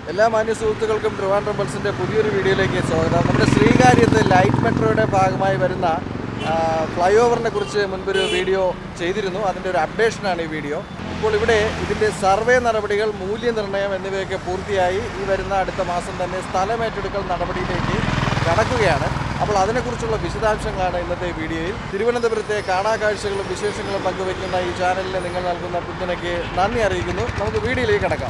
എല്ലാ മാന്യ സുഹൃത്തുക്കൾക്കും ട്രിവാൻഡ്രം പൾസിൻ്റെ പുതിയൊരു വീഡിയോയിലേക്ക് സ്വാഗതം നമ്മുടെ ശ്രീകാര്യത്ത് ലൈറ്റ് മെട്രോയുടെ ഭാഗമായി വരുന്ന ഫ്ലൈ ഓവറിനെ കുറിച്ച് മുൻപൊരു വീഡിയോ ചെയ്തിരുന്നു അതിൻ്റെ ഒരു അപ്ഡേഷനാണ് ഈ വീഡിയോ ഇപ്പോൾ ഇവിടെ ഇതിൻ്റെ സർവേ നടപടികൾ മൂല്യനിർണ്ണയം എന്നിവയൊക്കെ പൂർത്തിയായി ഈ വരുന്ന അടുത്ത മാസം തന്നെ സ്ഥലമേറ്റെടുക്കൽ നടപടിയിലേക്ക് കടക്കുകയാണ് അപ്പോൾ അതിനെക്കുറിച്ചുള്ള വിശദാംശങ്ങളാണ് ഇന്നത്തെ വീഡിയോയിൽ തിരുവനന്തപുരത്തെ കാണാക്കാഴ്ചകളും വിശേഷങ്ങളും പങ്കുവയ്ക്കുന്ന ഈ ചാനലിൽ നിങ്ങൾ നൽകുന്ന പിന്തുണയ്ക്ക് നന്ദി അറിയിക്കുന്നു നമുക്ക് വീഡിയോയിലേക്ക് കടക്കാം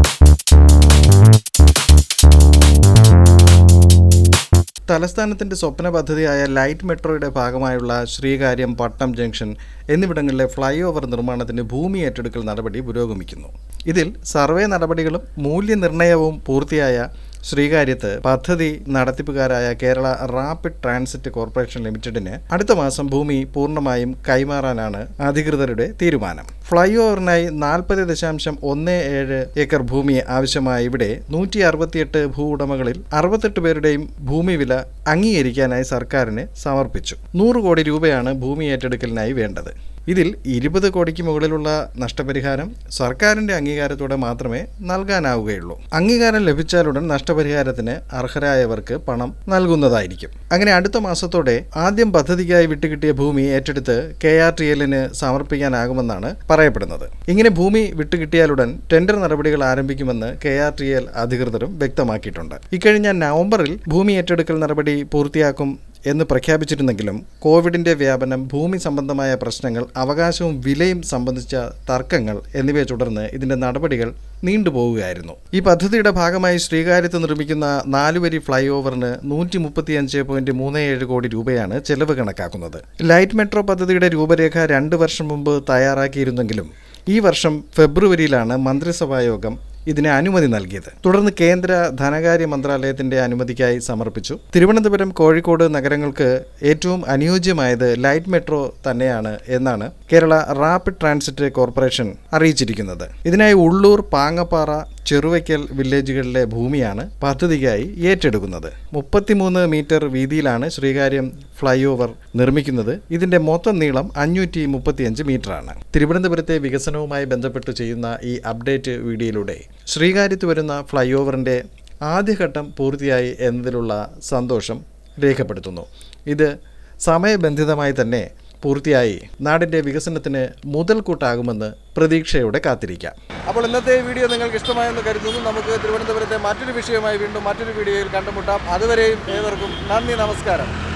തലസ്ഥാനത്തിൻ്റെ സ്വപ്ന പദ്ധതിയായ ലൈറ്റ് മെട്രോയുടെ ഭാഗമായുള്ള ശ്രീകാര്യം പട്ടം ജംഗ്ഷൻ എന്നിവിടങ്ങളിലെ ഫ്ലൈ ഓവർ നിർമ്മാണത്തിന് ഭൂമി ഏറ്റെടുക്കൽ നടപടി പുരോഗമിക്കുന്നു ഇതിൽ സർവേ നടപടികളും മൂല്യനിർണ്ണയവും പൂർത്തിയായ ശ്രീകാര്യത്ത് പദ്ധതി നടത്തിപ്പുകാരായ കേരള റാപ്പിഡ് ട്രാൻസിറ്റ് കോർപ്പറേഷൻ ലിമിറ്റഡിന് അടുത്ത മാസം ഭൂമി പൂർണ്ണമായും കൈമാറാനാണ് അധികൃതരുടെ തീരുമാനം ഫ്ലൈ ഓവറിനായി നാൽപ്പത് ദശാംശം ഒന്ന് ഏഴ് ഏക്കർ ഭൂമി ആവശ്യമായ ഇവിടെ നൂറ്റി അറുപത്തിയെട്ട് ഭൂ ഉടമകളിൽ അറുപത്തെട്ട് പേരുടെയും ഭൂമി വില അംഗീകരിക്കാനായി സർക്കാരിന് സമർപ്പിച്ചു നൂറ് കോടി രൂപയാണ് ഭൂമി ഏറ്റെടുക്കലിനായി വേണ്ടത് ഇതിൽ ഇരുപത് കോടിക്ക് മുകളിലുള്ള നഷ്ടപരിഹാരം സർക്കാരിന്റെ അംഗീകാരത്തോടെ മാത്രമേ നൽകാനാവുകയുള്ളൂ അംഗീകാരം ലഭിച്ചാലുടൻ നഷ്ടപരിഹാരത്തിന് അർഹരായവർക്ക് പണം നൽകുന്നതായിരിക്കും അങ്ങനെ അടുത്ത മാസത്തോടെ ആദ്യം പദ്ധതിക്കായി വിട്ടുകിട്ടിയ ഭൂമി ഏറ്റെടുത്ത് കെ ആർ ടി എല്ലിന് സമർപ്പിക്കാനാകുമെന്നാണ് പറയപ്പെടുന്നത് ഇങ്ങനെ ഭൂമി വിട്ടുകിട്ടിയാലുടൻ ടെൻഡർ നടപടികൾ ആരംഭിക്കുമെന്ന് കെ ആർ ടി എൽ അധികൃതരും വ്യക്തമാക്കിയിട്ടുണ്ട് ഇക്കഴിഞ്ഞ നവംബറിൽ ഭൂമി ഏറ്റെടുക്കൽ നടപടി പൂർത്തിയാക്കും എന്ന് പ്രഖ്യാപിച്ചിരുന്നെങ്കിലും കോവിഡിന്റെ വ്യാപനം ഭൂമി സംബന്ധമായ പ്രശ്നങ്ങൾ അവകാശവും വിലയും സംബന്ധിച്ച തർക്കങ്ങൾ എന്നിവയെ തുടർന്ന് ഇതിന്റെ നടപടികൾ നീണ്ടുപോവുകയായിരുന്നു ഈ പദ്ധതിയുടെ ഭാഗമായി ശ്രീകാര്യത്ത് നിർമ്മിക്കുന്ന നാലുവരി ഫ്ലൈ ഓവറിന് നൂറ്റി മുപ്പത്തിയഞ്ച് പോയിന്റ് മൂന്ന് ഏഴ് കോടി രൂപയാണ് ചെലവ് കണക്കാക്കുന്നത് ലൈറ്റ് മെട്രോ പദ്ധതിയുടെ രൂപരേഖ രണ്ട് വർഷം മുമ്പ് തയ്യാറാക്കിയിരുന്നെങ്കിലും ഈ വർഷം ഫെബ്രുവരിയിലാണ് മന്ത്രിസഭാ യോഗം ഇതിന് അനുമതി നൽകിയത് തുടർന്ന് കേന്ദ്ര ധനകാര്യ മന്ത്രാലയത്തിന്റെ അനുമതിക്കായി സമർപ്പിച്ചു തിരുവനന്തപുരം കോഴിക്കോട് നഗരങ്ങൾക്ക് ഏറ്റവും അനുയോജ്യമായത് ലൈറ്റ് മെട്രോ തന്നെയാണ് എന്നാണ് കേരള റാപ്പിഡ് ട്രാൻസിറ്റ് കോർപ്പറേഷൻ അറിയിച്ചിരിക്കുന്നത് ഇതിനായി ഉള്ളൂർ പാങ്ങപ്പാറ ചെറുവയ്ക്കൽ വില്ലേജുകളിലെ ഭൂമിയാണ് പദ്ധതിക്കായി ഏറ്റെടുക്കുന്നത് മുപ്പത്തിമൂന്ന് മീറ്റർ വീതിയിലാണ് ശ്രീകാര്യം ഫ്ലൈ ഓവർ നിർമ്മിക്കുന്നത് ഇതിന്റെ മൊത്തം നീളം അഞ്ഞൂറ്റി മുപ്പത്തിയഞ്ച് മീറ്ററാണ് തിരുവനന്തപുരത്തെ വികസനവുമായി ബന്ധപ്പെട്ട് ചെയ്യുന്ന ഈ അപ്ഡേറ്റ് വീഡിയോയിലൂടെ ശ്രീകാര്യത്ത് വരുന്ന ഫ്ലൈ ഓവറിന്റെ ആദ്യഘട്ടം പൂർത്തിയായി എന്നതിലുള്ള സന്തോഷം രേഖപ്പെടുത്തുന്നു ഇത് സമയബന്ധിതമായി തന്നെ പൂർത്തിയായി നാടിൻ്റെ വികസനത്തിന് മുതൽക്കൂട്ടാകുമെന്ന് പ്രതീക്ഷയോടെ കാത്തിരിക്കാം അപ്പോൾ ഇന്നത്തെ വീഡിയോ നിങ്ങൾക്ക് ഇഷ്ടമായെന്ന് കരുതുന്നു നമുക്ക് തിരുവനന്തപുരത്തെ മറ്റൊരു വിഷയമായി വീണ്ടും മറ്റൊരു വീഡിയോയിൽ കണ്ടുമുട്ടാം അതുവരെയും ഏവർക്കും നന്ദി നമസ്കാരം